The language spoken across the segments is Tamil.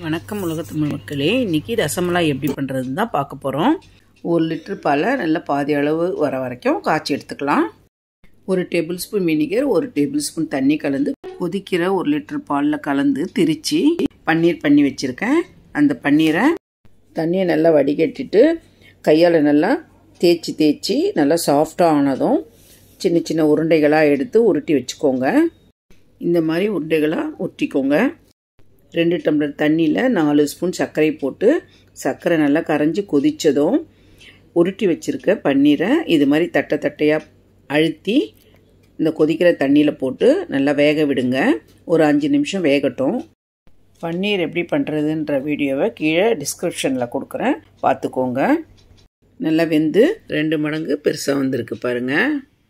வணக்கம் உலகத்தமிழ் மக்களே இன்றைக்கி ரசமலாய் எப்படி பண்ணுறதுன்னு தான் பார்க்க போகிறோம் ஒரு லிட்டர் பாலை நல்லா பாதி அளவு வர வரைக்கும் காய்ச்சி எடுத்துக்கலாம் ஒரு டேபிள் ஸ்பூன் வினிகர் ஒரு டேபிள் ஸ்பூன் தண்ணி கலந்து கொதிக்கிற ஒரு லிட்டர் பாலில் கலந்து திரித்து பன்னீர் பண்ணி வச்சுருக்கேன் அந்த பன்னீரை தண்ணியை நல்லா வடிகட்டிட்டு கையால் நல்லா தேய்ச்சி தேய்ச்சி நல்லா சாஃப்டாக ஆனதும் சின்ன சின்ன உருண்டைகளாக எடுத்து உருட்டி வச்சுக்கோங்க இந்த மாதிரி உருண்டைகளாக உருட்டிக்கோங்க ரெண்டு டம்ளர் தண்ணியில் நாலு ஸ்பூன் சர்க்கரை போட்டு சர்க்கரை நல்லா கரைஞ்சி கொதித்ததும் உருட்டி வச்சுருக்க பன்னீரை இது மாதிரி தட்டை தட்டையாக அழுத்தி இந்த கொதிக்கிற தண்ணியில் போட்டு நல்லா வேக விடுங்க ஒரு அஞ்சு நிமிஷம் வேகட்டும் பன்னீர் எப்படி பண்ணுறதுன்ற வீடியோவை கீழே டிஸ்கிரிப்ஷனில் கொடுக்குறேன் பார்த்துக்கோங்க நல்லா வெந்து ரெண்டு மடங்கு பெருசாக வந்திருக்கு பாருங்கள்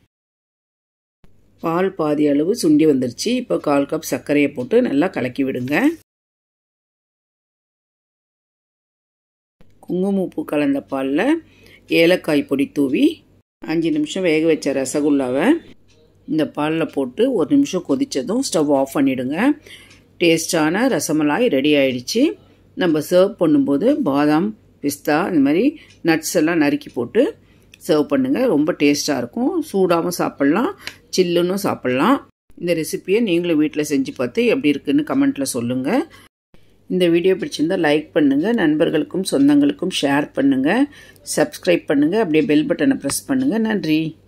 பால் பாதி அளவு சுண்டி வந்துருச்சு இப்போ கால் கப் சர்க்கரையை போட்டு நல்லா கலக்கி விடுங்க குங்குமப்பூ கலந்த பாலில் ஏலக்காய் பொடி தூவி அஞ்சு நிமிஷம் வேக வச்ச ரசகுல்லாவை இந்த பாலில் போட்டு ஒரு நிமிஷம் கொதித்ததும் ஸ்டவ் ஆஃப் பண்ணிவிடுங்க டேஸ்டான ரசமலாய் ரெடி ஆயிடுச்சு நம்ம சர்வ் பண்ணும்போது பாதாம் பிஸ்தா இந்த மாதிரி நட்ஸ் எல்லாம் நறுக்கி போட்டு சர்வ் பண்ணுங்கள் ரொம்ப டேஸ்ட்டாக இருக்கும் சூடாகவும் சாப்பிட்லாம் சில்லுன்னு சாப்பிட்லாம் இந்த ரெசிப்பியை நீங்களும் வீட்டில் செஞ்சு பார்த்து எப்படி இருக்குன்னு கமெண்ட்டில் சொல்லுங்கள் இந்த வீடியோ பிடிச்சிருந்தால் லைக் பண்ணுங்கள் நண்பர்களுக்கும் சொந்தங்களுக்கும் ஷேர் பண்ணுங்கள் சப்ஸ்கிரைப் பண்ணுங்கள் அப்படியே பெல் பட்டனை ப்ரெஸ் பண்ணுங்கள் நன்றி